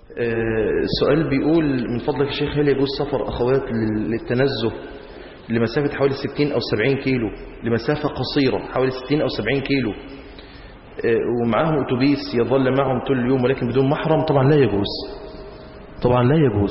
السؤال بيقول من فضلك يا شيخ هل يجوز سفر أخوات لل- للتنزه لمسافة حوالي 60 أو 70 كيلو لمسافة قصيرة حوالي 60 أو 70 كيلو آه، ومعاهم أتوبيس يظل معهم طول اليوم ولكن بدون محرم طبعا لا يجوز طبعا لا يجوز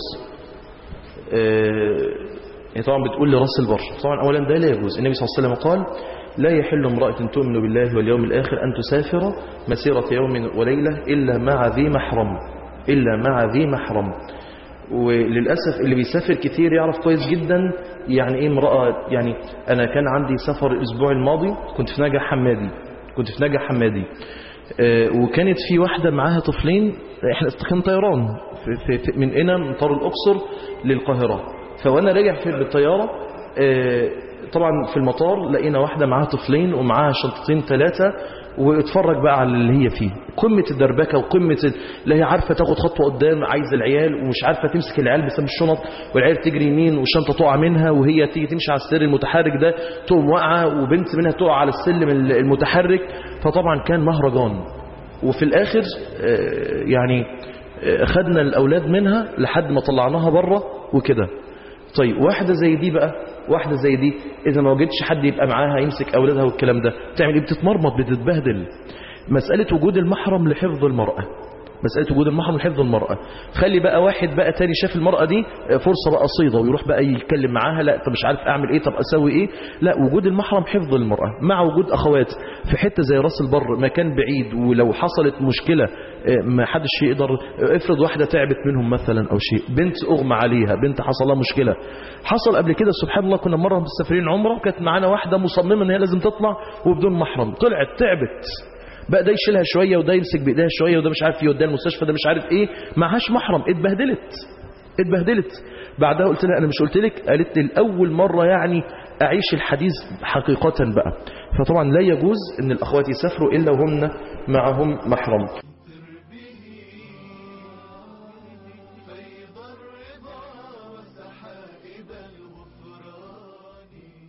آه، هي طبعا بتقول لراس البر طبعا أولا ده لا يجوز النبي صلى الله عليه وسلم قال لا يحل امرأة تؤمن بالله واليوم الآخر أن تسافر مسيرة يوم وليلة إلا مع ذي محرم إلا مع ذي محرم وللأسف اللي بيسافر كتير يعرف كويس جدا يعني إيه امرأة يعني أنا كان عندي سفر الأسبوع الماضي كنت في نجع حمادي كنت في نجع حمادي آه، وكانت في واحدة معاها طفلين احنا كان طيران في في في من هنا من طار الأقصر للقاهرة فوانا راجع في بالطيارة آه، طبعا في المطار لقينا واحدة معاها طفلين ومعاها شنطتين ثلاثة واتفرج بقى على اللي هي فيه قمة الدربكة وقمة ال- لا هي عارفة تاخد خطوة قدام عايزة العيال ومش عارفة تمسك العيال بسبب الشنط والعيال تجري يمين والشنطة تقع منها وهي تيجي تمشي على السر المتحرك ده تقوم واقعة وبنت منها تقع على السلم ال- المتحرك فطبعا كان مهرجان وفي الآخر آه، يعني آه، خدنا الأولاد منها لحد ما طلعناها بره وكده طيب واحدة زي دي بقى واحدة زي دي إذا ما وجدش حد يبقى معاها يمسك أولادها والكلام ده تعمل إيه بتتمرمط بتتبهدل مسألة وجود المحرم لحفظ المرأة مسألة وجود المحرم لحفظ المرأة خلي بقى واحد بقى تاني شاف المرأة دي فرصة بقى صيدة ويروح بقى يتكلم معاها لا طب مش عارف أعمل إيه طب أسوي إيه لا وجود المحرم حفظ المرأة مع وجود أخوات في حتة زي راس البر مكان بعيد ولو حصلت مشكلة آه، ما حدش يقدر آه، افرض واحدة تعبت منهم مثلا أو شيء بنت أغمى عليها بنت حصل لها مشكلة حصل قبل كده سبحان الله كنا مرة مسافرين عمرة وكانت معانا واحدة مصممة ان هي لازم تطلع وبدون محرم طلعت تعبت بقى ده يشيلها شوية وده يمسك بإيديها شوية وده مش عارف يوديها المستشفى ده مش عارف ايه معهاش محرم اتبهدلت اتبهدلت بعدها قلت لها انا مش قلت لك قالت لي الاول مرة يعني اعيش الحديث حقيقة بقى فطبعا لا يجوز ان الاخوات يسافروا الا وهن معهم محرم